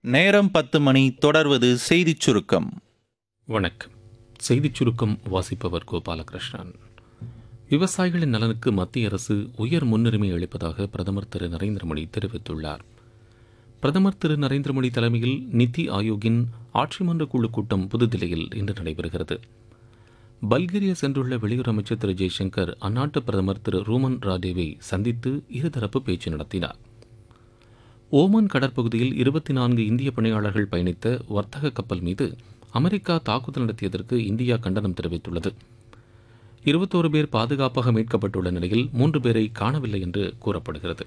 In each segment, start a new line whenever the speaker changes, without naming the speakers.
நேரம் பத்து மணி தொடர்வது செய்திச் சுருக்கம்
வணக்கம் செய்திச் சுருக்கம் வாசிப்பவர் கோபாலகிருஷ்ணன் விவசாயிகளின் நலனுக்கு மத்திய அரசு உயர் முன்னுரிமை அளிப்பதாக பிரதமர் திரு நரேந்திர மோடி தெரிவித்துள்ளார் பிரதமர் திரு நரேந்திர மோடி தலைமையில் நித்தி ஆயோக்கின் ஆட்சிமன்ற குழு கூட்டம் புதுதில்லியில் இன்று நடைபெறுகிறது பல்கேரியா சென்றுள்ள வெளியுறவு அமைச்சர் திரு ஜெய்சங்கர் அந்நாட்டு பிரதமர் திரு ரூமன் ராடேவை சந்தித்து இருதரப்பு பேச்சு நடத்தினார் ஓமான் கடற்பகுதியில் இருபத்தி நான்கு இந்திய பணியாளர்கள் பயணித்த வர்த்தக கப்பல் மீது அமெரிக்கா தாக்குதல் நடத்தியதற்கு இந்தியா கண்டனம் தெரிவித்துள்ளது இருபத்தோரு பேர் பாதுகாப்பாக மீட்கப்பட்டுள்ள நிலையில் மூன்று பேரை காணவில்லை என்று கூறப்படுகிறது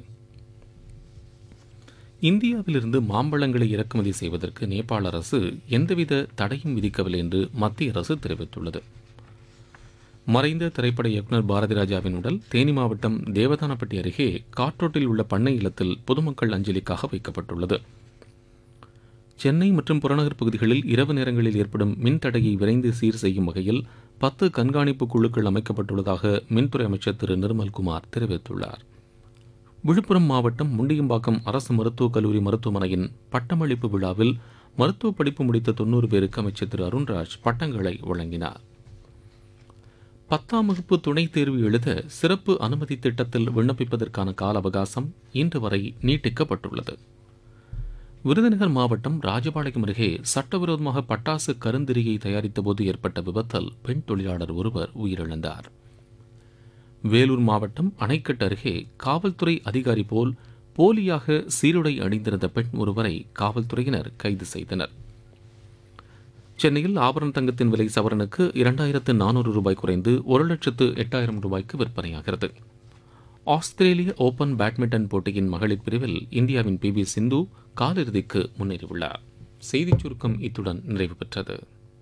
இந்தியாவிலிருந்து மாம்பழங்களை இறக்குமதி செய்வதற்கு நேபாள அரசு எந்தவித தடையும் விதிக்கவில்லை என்று மத்திய அரசு தெரிவித்துள்ளது மறைந்த திரைப்பட இயக்குநர் பாரதி ராஜாவின் உடல் தேனி மாவட்டம் தேவதானப்பட்டி அருகே காற்றோட்டில் உள்ள பண்ணை இல்லத்தில் பொதுமக்கள் அஞ்சலிக்காக வைக்கப்பட்டுள்ளது சென்னை மற்றும் புறநகர் பகுதிகளில் இரவு நேரங்களில் ஏற்படும் மின் தடையை விரைந்து சீர் செய்யும் வகையில் பத்து கண்காணிப்பு குழுக்கள் அமைக்கப்பட்டுள்ளதாக மின்துறை அமைச்சர் திரு நிர்மல்குமார் தெரிவித்துள்ளார் விழுப்புரம் மாவட்டம் முண்டியம்பாக்கம் அரசு மருத்துவக் கல்லூரி மருத்துவமனையின் பட்டமளிப்பு விழாவில் மருத்துவ படிப்பு முடித்த தொன்னூறு பேருக்கு அமைச்சர் திரு அருண்ராஜ் பட்டங்களை வழங்கினார் பத்தாம் வகுப்பு துணைத் தேர்வு எழுத சிறப்பு அனுமதி திட்டத்தில் விண்ணப்பிப்பதற்கான கால அவகாசம் இன்று வரை நீட்டிக்கப்பட்டுள்ளது விருதுநகர் மாவட்டம் ராஜபாளையம் அருகே சட்டவிரோதமாக பட்டாசு கருந்திரியை தயாரித்தபோது ஏற்பட்ட விபத்தில் பெண் தொழிலாளர் ஒருவர் உயிரிழந்தார் வேலூர் மாவட்டம் அணைக்கட்டு அருகே காவல்துறை அதிகாரி போல் போலியாக சீருடை அணிந்திருந்த பெண் ஒருவரை காவல்துறையினர் கைது செய்தனர் சென்னையில் ஆபரண தங்கத்தின் விலை சவரனுக்கு இரண்டாயிரத்து நானூறு ரூபாய் குறைந்து ஒரு லட்சத்து எட்டாயிரம் ரூபாய்க்கு விற்பனையாகிறது ஆஸ்திரேலிய ஓபன் பேட்மிண்டன் போட்டியின் மகளிர் பிரிவில் இந்தியாவின் பி வி சிந்து காலிறுதிக்கு முன்னேறியுள்ளார் செய்திச் சுருக்கம் இத்துடன் நிறைவு பெற்றது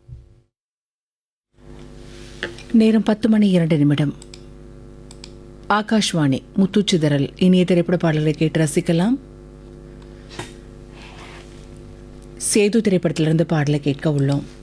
நேரம் பத்து மணி இரண்டு நிமிடம் ஆகாஷ்வாணி முத்துச்சிதறல் இனிய திரைப்பட பாடல்களை கேட்டு ரசிக்கலாம் சேது திரைப்படத்திலிருந்து பாடலை கேட்க உள்ளோம்